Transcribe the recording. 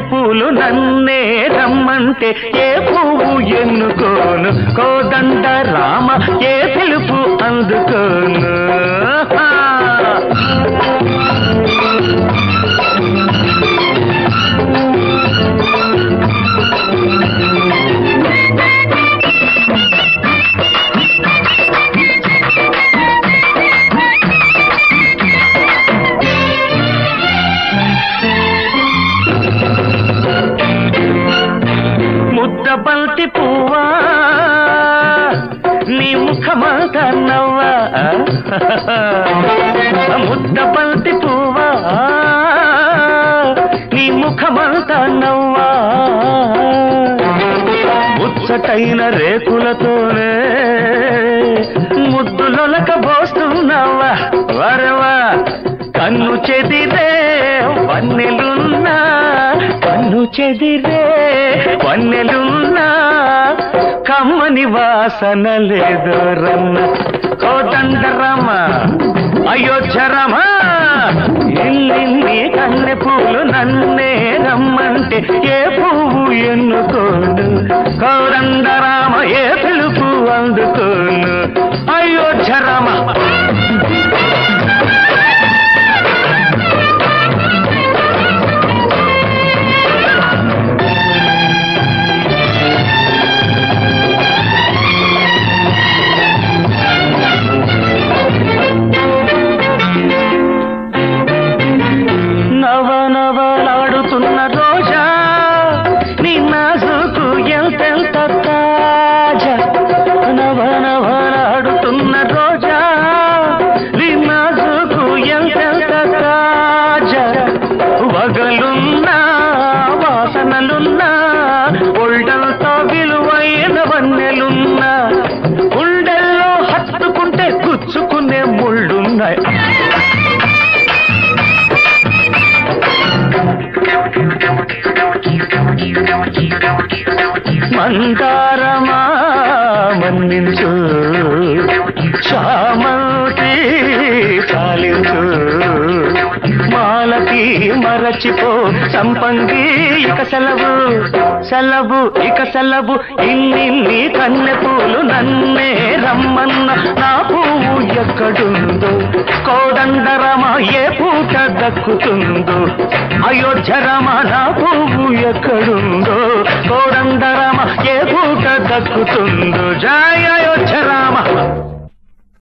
పూలు నన్నే రమ్మంటే ఏ పువ్వు ఎన్నుకోను కోదండ రామ ఏ పిలుపు అందుకోను హా! ముద్ద బంతి పువ్వా నీ ముఖమంత నవ్వా ముద్ద బంతి పువ్వా నీ ముఖమంత నవ్వా ముచ్చటైన రేకులతోనే ముద్దులొలక పోస్తున్నావా వరవా కన్ను చెదిరే వన్నెలున్నా కన్ను చెదిరే వన్నెలున్నా కమ్మని వాసన లేదు రన్న కోదండరమ అయోధ్యరమ ఇల్లిన్ని కన్నె పూలు నన్నే రమ్మంటే ఏ పువ్వు ఎన్నుకోను కోదండరామ ఏ పిలుపు అందుకోను అయోధ్యరమ నవ నవలాడుతున్న రోజా నీ నాజుకు ఎంతెంత తాజా నవ నవలాడుతున్న రోజా నీ నాజుకు ఎంతెంత తాజా వగలున్నా వాసనలున్నా ఒళ్ళంతో విలువైన వన్నెలున్నా గుండెల్లో హత్తుకుంటే గుచ్చుకునే ముళ్ళున్నాయి మందారమా మన్నించు చామంతి చాలించు మాలకి మరచిపో సంపంగి ఇక సెలవు సెలవు ఇక సెలవు ఇన్నిన్ని కన్నె పూలు నన్నే రమ్మన్న నా పువ్వు ఎక్కడుందో కోదండరమ ఏ పూట దక్కుతుందో అయోధ్యరమ నా పువ్వు ఎక్కడుందో కోదండరమ ఏ పూట దక్కుతుందో జయ అయోధ్యరామ